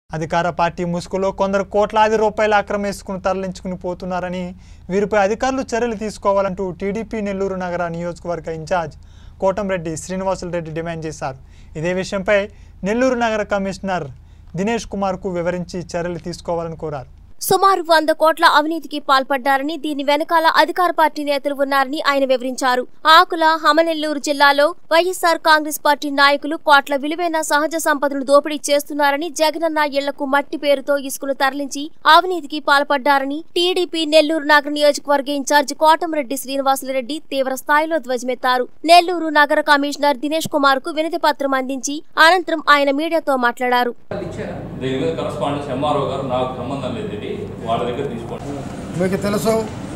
అధికార పార్టీ ముసుగులో కొందరు కోట్లాది రూపాయలు ఆక్రమించుకుని తరలించుకుని పోతున్నారని వీరిపై అధికారులు చర్యలు తీసుకోవాలంటూ టీడీపీ నెల్లూరు నగర నియోజకవర్గ ఇన్ఛార్జ్ కోటంరెడ్డి శ్రీనివాసులు రెడ్డి డిమాండ్ చేశారు ఇదే విషయంపై నెల్లూరు నగర కమిషనర్ దినేష్ కుమార్కు వివరించి చర్యలు తీసుకోవాలని కోరారు సుమారు వంద కోట్ల అవినీతికి పాల్పడ్డారని దీని వెనకాల అధికార పార్టీ నేతలు ఉన్నారని ఆయన వివరించారు ఆకుల హమనెల్లూరు జిల్లాలో వైఎస్సార్ కాంగ్రెస్ పార్టీ నాయకులు కోట్ల విలువైన సహజ సంపదను దోపిడీ చేస్తున్నారని జగనన్న ఇళ్లకు మట్టి పేరుతో ఇసుకను తరలించి అవినీతికి పాల్పడ్డారని టీడీపీ నెల్లూరు నగర నియోజకవర్గ ఇన్ఛార్జి కోటంరెడ్డి శ్రీనివాసులరెడ్డి తీవ్ర స్థాయిలో ధ్వజమెత్తారు నెల్లూరు నగర కమిషనర్ దినేష్ కుమార్ కు వినతి పత్రం అందించి అనంతరం ఆయన మీడియాతో మాట్లాడారు దీని మీద కరస్పాండెన్స్ ఎంఆర్ఓ గారు నాకు సంబంధం లేదు ఇది వాళ్ళ దగ్గర తీసుకోండి మీకు తెలుసు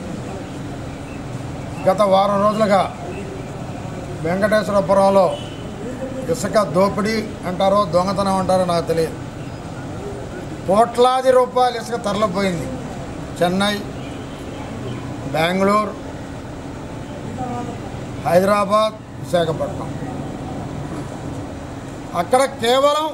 గత వారం రోజులుగా వెంకటేశ్వరపురంలో ఇసుక దోపిడీ అంటారో దొంగతనం అంటారో నాకు తెలియదు కోట్లాది రూపాయలు ఇసుక తరలిపోయింది చెన్నై బెంగళూరు హైదరాబాద్ విశాఖపట్నం అక్కడ కేవలం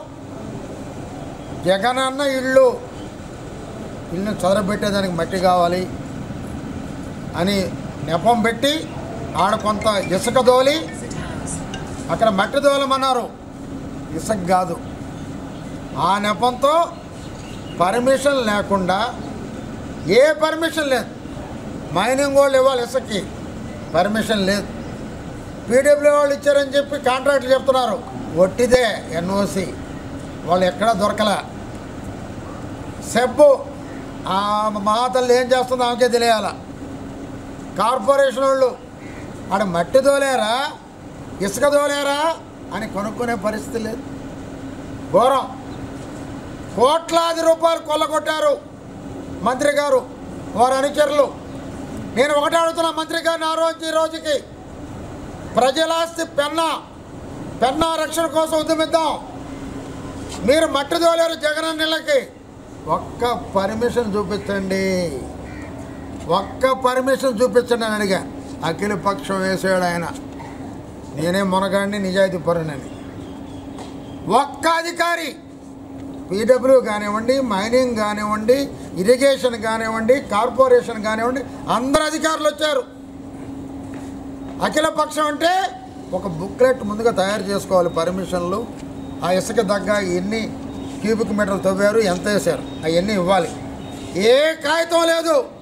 జగనన్న ఇళ్ళు ఇల్లు చదరబెట్టేదానికి మట్టి కావాలి అని నెపం పెట్టి ఆడ కొంత ఇసుక దోలి అక్కడ మట్టి దోలమన్నారు ఇసుక కాదు ఆ నెపంతో పర్మిషన్ లేకుండా ఏ పర్మిషన్ లేదు మైనింగ్ వాళ్ళు ఇవ్వాలి ఇసుకకి పర్మిషన్ లేదు పీడబ్ల్యూ వాళ్ళు ఇచ్చారని చెప్పి కాంట్రాక్ట్లు చెప్తున్నారు ఒట్టిదే ఎన్ఓసి వాళ్ళు ఎక్కడా దొరకలే సెబ్బు ఆ మహాతల్లి ఏం చేస్తుందో ఆమెకే తెలియాల కార్పొరేషన్ వాళ్ళు ఆడ మట్టి దోలేరా ఇసుక దోలేరా అని కొనుక్కునే పరిస్థితి లేదు ఘోరం కోట్లాది రూపాయలు కొల్లగొట్టారు మంత్రి గారు వారి అనుచరులు నేను ఒకటే అడుగుతున్నా మంత్రి గారిని ఆ రోజు ఈ రోజుకి ప్రజలాస్తి పెన్నా పెన్నా రక్షణ కోసం ఉద్యమిద్దాం మీరు మట్టి దోలేరు జగన్ నెలకి ఒక్క పర్మిషన్ చూపించండి ఒక్క పర్మిషన్ చూపించండి అని అడిగా అఖిల పక్షం వేసాడు ఆయన నేనే మునగాడిని నిజాయితీ పరునని ఒక్క అధికారి పీడబ్ల్యూ కానివ్వండి మైనింగ్ కానివ్వండి ఇరిగేషన్ కానివ్వండి కార్పొరేషన్ కానివ్వండి అందరు అధికారులు వచ్చారు అఖిల పక్షం అంటే ఒక బుక్లెట్ ముందుగా తయారు చేసుకోవాలి పర్మిషన్లు ఆ ఇసుక దగ్గ ఎన్ని క్యూబిక్ మీటర్లు తవ్వారు ఎంత వేశారు అవన్నీ ఇవ్వాలి ఏ కాగితం లేదు